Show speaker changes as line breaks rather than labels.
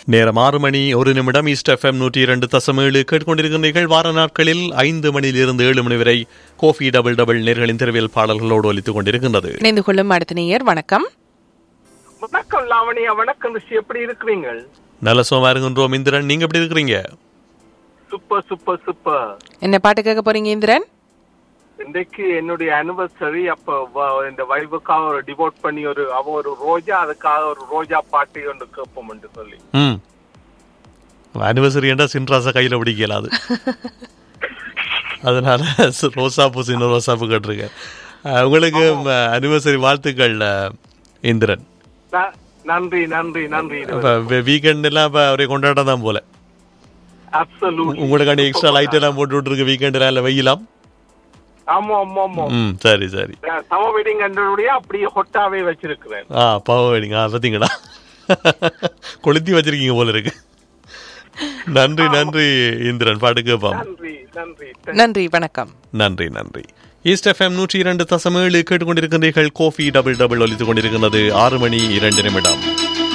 நேரம் ஆறு மணி ஒரு நிமிடம் ஈஸ்ட் எஃப்எம் நூற்றி இரண்டு தசம் ஏழு கேட்டுக்கொண்டிருக்கின்றீர்கள் வார நாட்களில் ஐந்து மணியிலிருந்து ஏழு மணி வரை கோஃபி டபுள் டபுள் நேர்களின் தெருவில் பாடல்களோடு ஒலித்துக் கொண்டிருக்கின்றது
இணைந்து கொள்ளும் அடுத்த நேயர் வணக்கம்
வணக்கம் லாவணியா வணக்கம் ரிஷி எப்படி இருக்கிறீங்க
நல்ல சோமா இருக்கின்றோம் இந்திரன் நீங்க எப்படி இருக்கிறீங்க
சூப்பர் சூப்பர் சூப்பர்
என்ன பாட்டு கேட்க போறீங்க இந்திரன்
இன்றைக்கு என்னுடைய அனிவர்சரி அப்ப வ- இந்த வைவுக்காக ஒரு டிவோட் பண்ணி ஒரு அவ ஒரு ரோஜா அதுக்காக ஒரு ரோஜா பாட்டு ஒன்று கேட்போம் என்று சொல்லி
ம் அனிவர்சரி என்றா சின்ராசா கையில பிடிக்கலாது அதனால சு- ரோசாப்பூ சின்ன ரோசாப்பூ கேட்டிருக்கேன் அஹ், உங்களுக்கு அனிவர்சரி வாழ்த்துக்கள் அஹ், இந்திரன்
ந- நன்றி நன்றி நன்றி
இப்ப வீக்கெண்ட் எல்லாம் இப்ப அவரை கொண்டாட்டம் தான் போல
அப்சல்யூட்
உங்களுக்காண்டி எக்ஸ்ட்ரா லைட் எல்லாம் போட்டு விட்டுருக்கு வீக்கெண்ட்ல இல்ல வெயிலாம்
ஆமா ஆமா ஆமா
ம் சரி சரி
நான் சம வெட்டிங் கண்டனுடைய அப்படியே ஹொட்டாவே வச்சிருக்கிறேன்
ஆ பாவம் வெடிங்க ஆ பார்த்தீங்களா கொளுத்தி வச்சிருக்கீங்க போல இருக்கு நன்றி நன்றி இந்திரன் பாட்டு கேட்பாம்
நன்றி நன்றி
நன்றி வணக்கம்
நன்றி நன்றி ஈஸ்ட் எஃப்எம் நூற்றி இரண்டு தசம் ஏழு கேட்டுக்கொண்டிருக்கின்றீர்கள் கோஃபி டபுள் டபுள் ஒலித்துக் கொண்டிருக்கின்றது ஆறு மணி இரண்டு நிமிடம்